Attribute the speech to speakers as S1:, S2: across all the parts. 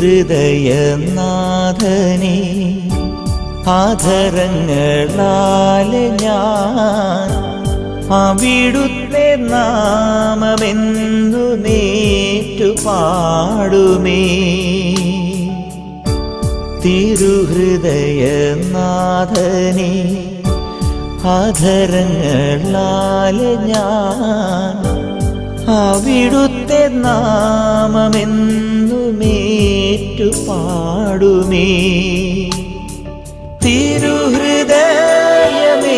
S1: തിരുഹൃദയനാഥനെ ആധരങ്ങളാലെ ഞാൻ അവിടുത്തെ നാമമെന്നു നേറ്റു പാടുമേ തിരുഹൃദയനാഥനെ ആധരങ്ങളാലെ ഞാൻ അവിടുത്തെ നാമമെന്നുമേറ്റു പാടുമേ തിരുഹൃദയമേ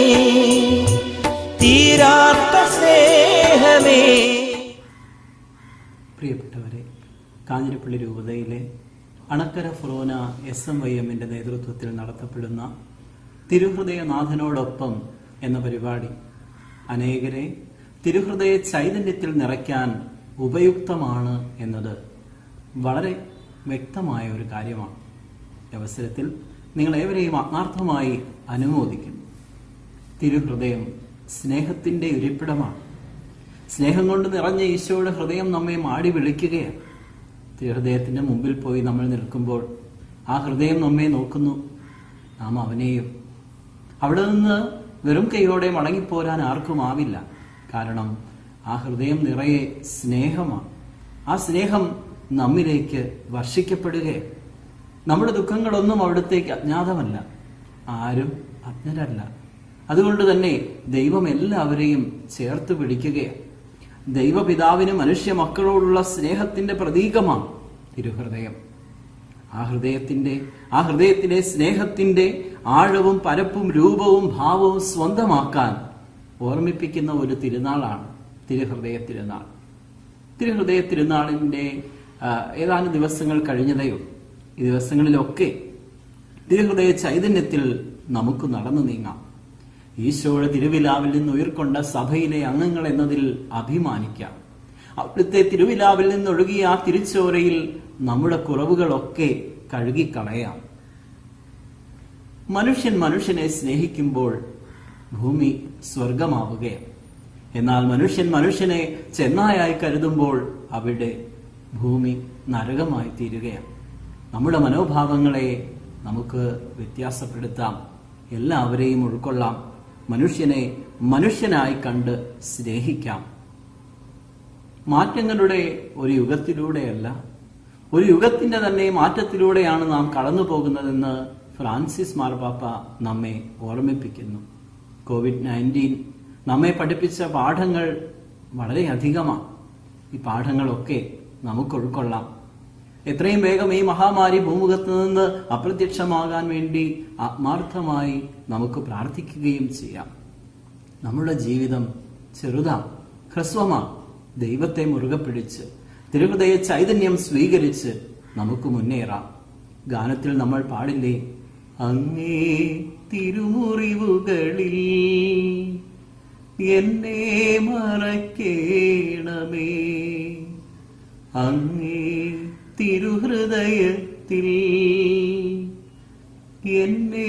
S1: തീരാത്ത സ്നേഹമേ
S2: പ്രിയപ്പെട്ടവരെ കാഞ്ഞിരപ്പള്ളി രൂപതയിലെ അണക്കര ഫൊറോന എസ് എം വൈ എമ്മിന്റെ നേതൃത്വത്തിൽ നടത്തപ്പെടുന്ന തിരുഹൃദയനാഥനോടൊപ്പം എന്ന പരിപാടി അനേകരെ തിരുഹൃദയ ചൈതന്യത്തിൽ നിറയ്ക്കാൻ ഉപയുക്തമാണ് എന്നത് വളരെ വ്യക്തമായ ഒരു കാര്യമാണ് ഈ അവസരത്തിൽ നിങ്ങൾ ഏവരെയും ആത്മാർത്ഥമായി അനുമോദിക്കുന്നു തിരുഹൃദയം സ്നേഹത്തിന്റെ ഇരിപ്പിടമാണ് സ്നേഹം കൊണ്ട് നിറഞ്ഞ ഈശോയുടെ ഹൃദയം നമ്മെ മാടി വിളിക്കുകയാണ് തിരുഹൃദയത്തിന്റെ മുമ്പിൽ പോയി നമ്മൾ നിൽക്കുമ്പോൾ ആ ഹൃദയം നമ്മെ നോക്കുന്നു നാം അവനെയും അവിടെ നിന്ന് വെറും കൈയോടെ മടങ്ങിപ്പോരാൻ ആർക്കും ആവില്ല കാരണം ആ ഹൃദയം നിറയെ സ്നേഹമാണ് ആ സ്നേഹം നമ്മിലേക്ക് വർഷിക്കപ്പെടുകയാണ് നമ്മുടെ ദുഃഖങ്ങളൊന്നും അവിടത്തേക്ക് അജ്ഞാതമല്ല ആരും അജ്ഞരല്ല അതുകൊണ്ട് തന്നെ ദൈവം എല്ലാവരെയും ചേർത്ത് പിടിക്കുകയാണ് ദൈവപിതാവിന് മനുഷ്യ മക്കളോടുള്ള സ്നേഹത്തിന്റെ പ്രതീകമാണ് തിരുഹൃദയം ആ ഹൃദയത്തിന്റെ ആ ഹൃദയത്തിലെ സ്നേഹത്തിന്റെ ആഴവും പരപ്പും രൂപവും ഭാവവും സ്വന്തമാക്കാൻ ഓർമ്മിപ്പിക്കുന്ന ഒരു തിരുനാളാണ് തിരുഹൃദയ തിരുനാൾ തിരുഹൃദയ തിരുനാളിന്റെ ആ, ഏതാനും ദിവസങ്ങൾ കഴിഞ്ഞതേയുള്ളൂ ഈ ദിവസങ്ങളിലൊക്കെ തിരുഹൃദയ ചൈതന്യത്തിൽ നമുക്ക് നടന്നു നീങ്ങാം ഈശോയുടെ തിരുവിലാവിൽ നിന്ന് ഉയർക്കൊണ്ട സഭയിലെ അംഗങ്ങൾ എന്നതിൽ അഭിമാനിക്കാം അവിടുത്തെ തിരുവിലാവിൽ നിന്നൊഴുകിയ ആ തിരിച്ചോരയിൽ നമ്മുടെ കുറവുകളൊക്കെ കഴുകിക്കളയാം മനുഷ്യൻ മനുഷ്യനെ സ്നേഹിക്കുമ്പോൾ ഭൂമി സ്വർഗമാവുകയാണ് എന്നാൽ മനുഷ്യൻ മനുഷ്യനെ ചെന്നായായി കരുതുമ്പോൾ അവിടെ ഭൂമി നരകമായി തീരുകയാണ് നമ്മുടെ മനോഭാവങ്ങളെ നമുക്ക് വ്യത്യാസപ്പെടുത്താം എല്ലാവരെയും ഉൾക്കൊള്ളാം മനുഷ്യനെ മനുഷ്യനായി കണ്ട് സ്നേഹിക്കാം മാറ്റങ്ങളുടെ ഒരു യുഗത്തിലൂടെയല്ല ഒരു യുഗത്തിന്റെ തന്നെ മാറ്റത്തിലൂടെയാണ് നാം കടന്നു പോകുന്നതെന്ന് ഫ്രാൻസിസ് മാർപാപ്പ നമ്മെ ഓർമ്മിപ്പിക്കുന്നു കോവിഡ് നയൻറ്റീൻ നമ്മെ പഠിപ്പിച്ച പാഠങ്ങൾ വളരെയധികമാണ് ഈ പാഠങ്ങളൊക്കെ നമുക്ക് ഉൾക്കൊള്ളാം എത്രയും വേഗം ഈ മഹാമാരി ഭൂമുഖത്ത് നിന്ന് അപ്രത്യക്ഷമാകാൻ വേണ്ടി ആത്മാർത്ഥമായി നമുക്ക് പ്രാർത്ഥിക്കുകയും ചെയ്യാം നമ്മുടെ ജീവിതം ചെറുതാണ് ഹ്രസ്വമാണ് ദൈവത്തെ മുറുകെ പിടിച്ച് തിരുഹൃദയ ചൈതന്യം സ്വീകരിച്ച് നമുക്ക് മുന്നേറാം ഗാനത്തിൽ നമ്മൾ പാടില്ലേ അങ്ങേ തിരുമുറിവുകളിൽ എന്നെ മറക്കേണമേ അങ്ങേ തിരുഹൃദയത്തിൽ എന്നെ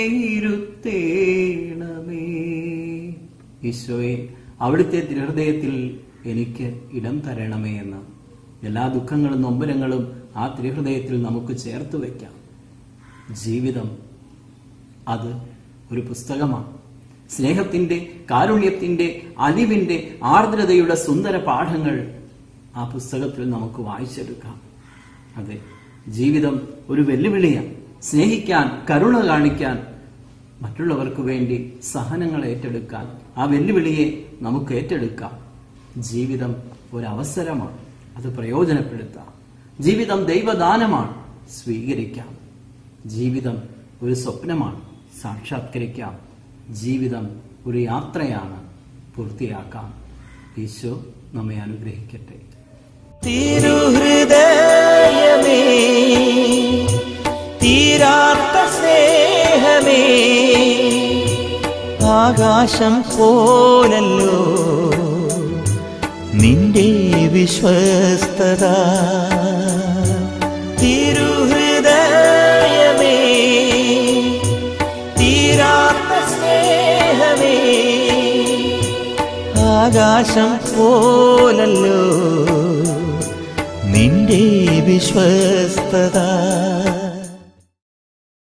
S2: ഇരുത്തേണമേ ഈശോയെ അവിടുത്തെ തിരുഹൃദയത്തിൽ എനിക്ക് ഇടം തരണമേ എന്ന് എല്ലാ ദുഃഖങ്ങളും നൊമ്പരങ്ങളും ആ തിരുഹൃദയത്തിൽ നമുക്ക് ചേർത്ത് വയ്ക്കാം ജീവിതം അത് ഒരു പുസ്തകമാണ് സ്നേഹത്തിന്റെ കാരുണ്യത്തിന്റെ അലിവിന്റെ ആർദ്രതയുടെ സുന്ദര പാഠങ്ങൾ ആ പുസ്തകത്തിൽ നമുക്ക് വായിച്ചെടുക്കാം അതെ ജീവിതം ഒരു വെല്ലുവിളിയാണ് സ്നേഹിക്കാൻ കരുണ കാണിക്കാൻ മറ്റുള്ളവർക്ക് വേണ്ടി സഹനങ്ങൾ ഏറ്റെടുക്കാൻ ആ വെല്ലുവിളിയെ നമുക്ക് ഏറ്റെടുക്കാം ജീവിതം ഒരു അവസരമാണ് അത് പ്രയോജനപ്പെടുത്താം ജീവിതം ദൈവദാനമാണ് സ്വീകരിക്കാം ജീവിതം ഒരു സ്വപ്നമാണ് സാക്ഷാത്കരിക്കാം ജീവിതം ഒരു യാത്രയാണ് പൂർത്തിയാക്കാം ഈശോ നമ്മെ അനുഗ്രഹിക്കട്ടെ
S1: തിരുഹൃദയമേ തീരാത്ത സ്നേഹമേ ആകാശം പോലല്ലോ നിന്റെ വിശ്വസ്തത തിരുഹൃദയമേ തീരാത്ത സ്നേഹമേ ആകാശം പോലല്ലോ നിന്റെ നിന്റെ വിശ്വസ്തത